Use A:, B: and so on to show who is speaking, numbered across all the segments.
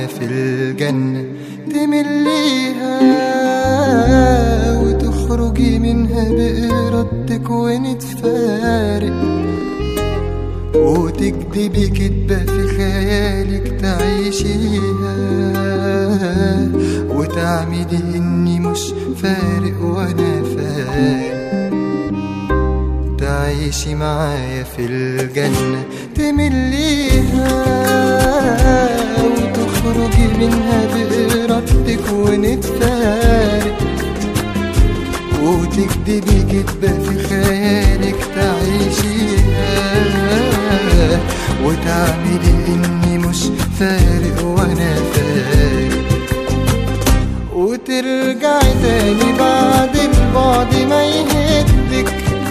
A: في الجنة تمليها وتخرجي منها بإرادتك ونتفارق وتكدبي كدبة في خيالك تعيشيها وتعملي إني مش فارق وأنا فارق تعيشي معايا في الجنة تمليها وتخرجي منها بإرادتك ونتفارق وتكدبي كدبة في خيالك تعيشيها وتعملي إني مش فارق وأنا فارق وترجعي تاني بعد البعد ما يهدك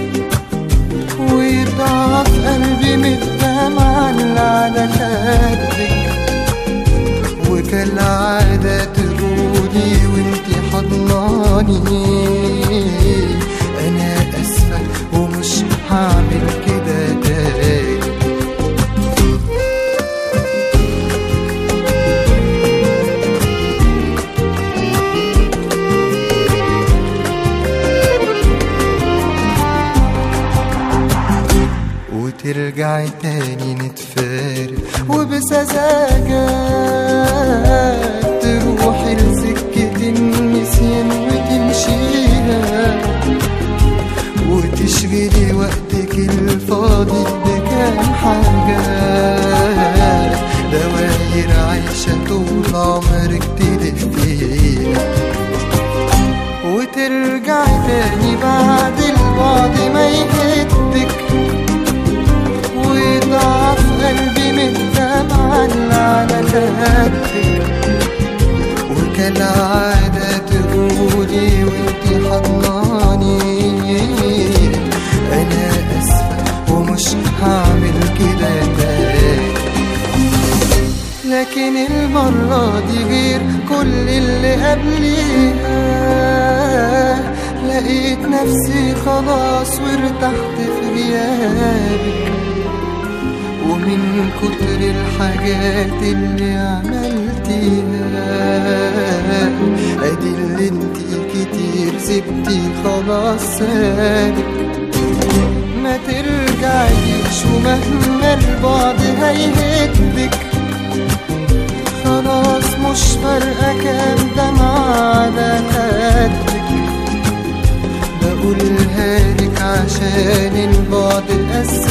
A: ويضعف قلبي من الدمع اللي على خدك وكالعادة تقولي وانتي حضناني أنا أسفة ومش هعمل كده تاني وترجعي تاني نتفارق وبسذاجة تروحي لسكة النسيان وتمشيها وتشغلي وقتك الفاضي بكام حاجة دواير عايشة طول عمرك تلفيها وترجعي تاني بعد البعد ما يهدك ويضعف قلبي من الدمع اللي على خدك وكالعادة تقولي وانتي حضناني أنا أسفة ومش هعمل كده تاني لكن المرة دي غير كل اللي قبليها لقيت نفسي خلاص وارتحت في غيابك ومن كتر الحاجات اللي عملتيها ادي اللي انتي كتير سبتي خلاص سابك ما ترجعيش ومهما البعد هيهدك خلاص مش فارقة كام دمعة على خدك بقولها لك عشان البعد قسى